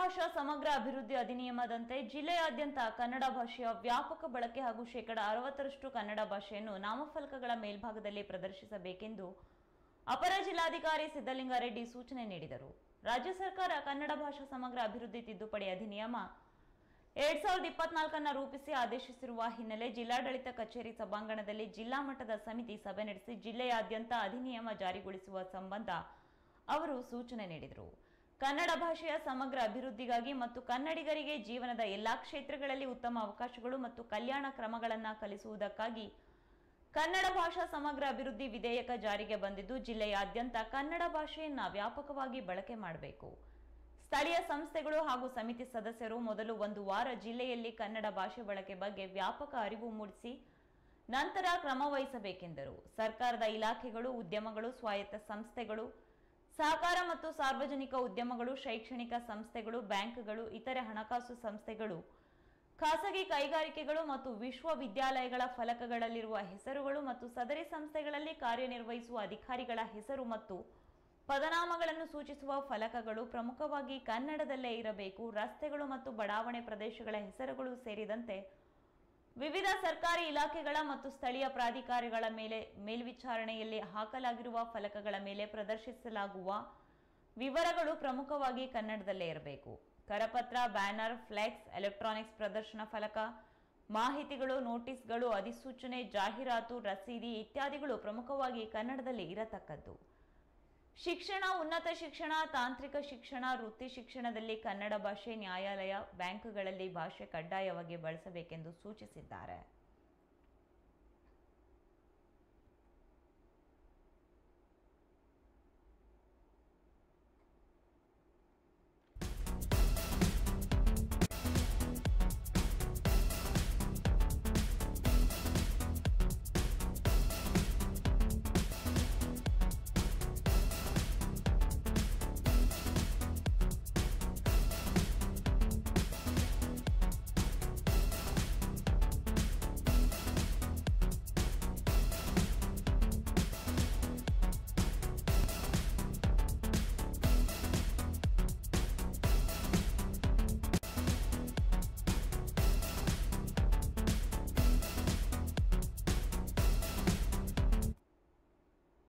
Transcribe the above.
ಭಾಷಾ ಸಮಗ್ರ ಅಭಿವೃದ್ಧಿ ಅಧಿನಿಯಮದಂತೆ ಜಿಲ್ಲೆಯಾದ್ಯಂತ ಕನ್ನಡ ಭಾಷೆಯ ವ್ಯಾಪಕ ಬಳಕೆ ಹಾಗೂ ಶೇಕಡ ಅರವತ್ತರಷ್ಟು ಕನ್ನಡ ಭಾಷೆಯನ್ನು ನಾಮಫಲಕಗಳ ಮೇಲ್ಭಾಗದಲ್ಲಿ ಪ್ರದರ್ಶಿಸಬೇಕೆಂದು ಅಪರ ಜಿಲ್ಲಾಧಿಕಾರಿ ಸಿದ್ದಲಿಂಗಾರೆಡ್ಡಿ ಸೂಚನೆ ನೀಡಿದರು ರಾಜ್ಯ ಸರ್ಕಾರ ಕನ್ನಡ ಭಾಷಾ ಸಮಗ್ರ ಅಭಿವೃದ್ಧಿ ತಿದ್ದುಪಡಿ ಅಧಿನಿಯಮ ಎರಡ್ ಸಾವಿರದ ಇಪ್ಪತ್ನಾಲ್ಕನ್ನ ರೂಪಿಸಿ ಆದೇಶಿಸಿರುವ ಹಿನ್ನೆಲೆ ಜಿಲ್ಲಾಡಳಿತ ಕಚೇರಿ ಸಭಾಂಗಣದಲ್ಲಿ ಜಿಲ್ಲಾ ಮಟ್ಟದ ಸಮಿತಿ ಸಭೆ ನಡೆಸಿ ಜಿಲ್ಲೆಯಾದ್ಯಂತ ಅಧಿನಿಯಮ ಜಾರಿಗೊಳಿಸುವ ಸಂಬಂಧ ಅವರು ಸೂಚನೆ ನೀಡಿದರು ಕನ್ನಡ ಭಾಷೆಯ ಸಮಗ್ರ ಅಭಿವೃದ್ಧಿಗಾಗಿ ಮತ್ತು ಕನ್ನಡಿಗರಿಗೆ ಜೀವನದ ಎಲ್ಲಾ ಕ್ಷೇತ್ರಗಳಲ್ಲಿ ಉತ್ತಮ ಅವಕಾಶಗಳು ಮತ್ತು ಕಲ್ಯಾಣ ಕ್ರಮಗಳನ್ನು ಕಲಿಸುವುದಕ್ಕಾಗಿ ಕನ್ನಡ ಭಾಷಾ ಸಮಗ್ರ ಅಭಿವೃದ್ಧಿ ವಿಧೇಯಕ ಜಾರಿಗೆ ಬಂದಿದ್ದು ಜಿಲ್ಲೆಯಾದ್ಯಂತ ಕನ್ನಡ ಭಾಷೆಯನ್ನ ವ್ಯಾಪಕವಾಗಿ ಬಳಕೆ ಮಾಡಬೇಕು ಸ್ಥಳೀಯ ಸಂಸ್ಥೆಗಳು ಹಾಗೂ ಸಮಿತಿ ಸದಸ್ಯರು ಮೊದಲು ಒಂದು ವಾರ ಜಿಲ್ಲೆಯಲ್ಲಿ ಕನ್ನಡ ಭಾಷೆ ಬಳಕೆ ಬಗ್ಗೆ ವ್ಯಾಪಕ ಅರಿವು ಮೂಡಿಸಿ ನಂತರ ಕ್ರಮ ವಹಿಸಬೇಕೆಂದರು ಸರ್ಕಾರದ ಇಲಾಖೆಗಳು ಉದ್ಯಮಗಳು ಸ್ವಾಯತ್ತ ಸಂಸ್ಥೆಗಳು ಸಹಕಾರ ಮತ್ತು ಸಾರ್ವಜನಿಕ ಉದ್ಯಮಗಳು ಶೈಕ್ಷಣಿಕ ಸಂಸ್ಥೆಗಳು ಬ್ಯಾಂಕ್ಗಳು ಇತರೆ ಹಣಕಾಸು ಸಂಸ್ಥೆಗಳು ಖಾಸಗಿ ಕೈಗಾರಿಕೆಗಳು ಮತ್ತು ವಿಶ್ವವಿದ್ಯಾಲಯಗಳ ಫಲಕಗಳಲ್ಲಿರುವ ಹೆಸರುಗಳು ಮತ್ತು ಸದರಿ ಸಂಸ್ಥೆಗಳಲ್ಲಿ ಕಾರ್ಯನಿರ್ವಹಿಸುವ ಅಧಿಕಾರಿಗಳ ಹೆಸರು ಮತ್ತು ಪದನಾಮಗಳನ್ನು ಸೂಚಿಸುವ ಫಲಕಗಳು ಪ್ರಮುಖವಾಗಿ ಕನ್ನಡದಲ್ಲೇ ಇರಬೇಕು ರಸ್ತೆಗಳು ಮತ್ತು ಬಡಾವಣೆ ಪ್ರದೇಶಗಳ ಹೆಸರುಗಳು ಸೇರಿದಂತೆ ವಿವಿಧ ಸರ್ಕಾರಿ ಇಲಾಖೆಗಳ ಮತ್ತು ಸ್ಥಳೀಯ ಪ್ರಾಧಿಕಾರಗಳ ಮೇಲೆ ಮೇಲ್ವಿಚಾರಣೆಯಲ್ಲಿ ಹಾಕಲಾಗಿರುವ ಫಲಕಗಳ ಮೇಲೆ ಪ್ರದರ್ಶಿಸಲಾಗುವ ವಿವರಗಳು ಪ್ರಮುಖವಾಗಿ ಕನ್ನಡದಲ್ಲೇ ಇರಬೇಕು ಕರಪತ್ರ ಬ್ಯಾನರ್ ಫ್ಲೆಕ್ಸ್ ಎಲೆಕ್ಟ್ರಾನಿಕ್ಸ್ ಪ್ರದರ್ಶನ ಫಲಕ ಮಾಹಿತಿಗಳು ನೋಟಿಸ್ಗಳು ಅಧಿಸೂಚನೆ ಜಾಹೀರಾತು ರಸೀದಿ ಇತ್ಯಾದಿಗಳು ಪ್ರಮುಖವಾಗಿ ಕನ್ನಡದಲ್ಲಿ ಇರತಕ್ಕದ್ದು ಶಿಕ್ಷಣ ಉನ್ನತ ಶಿಕ್ಷಣ ತಾಂತ್ರಿಕ ಶಿಕ್ಷಣ ವೃತ್ತಿ ಶಿಕ್ಷಣದಲ್ಲಿ ಕನ್ನಡ ಭಾಷೆ ನ್ಯಾಯಾಲಯ ಬ್ಯಾಂಕ್ಗಳಲ್ಲಿ ಭಾಷೆ ಕಡ್ಡಾಯವಾಗಿ ಬಳಸಬೇಕೆಂದು ಸೂಚಿಸಿದ್ದಾರೆ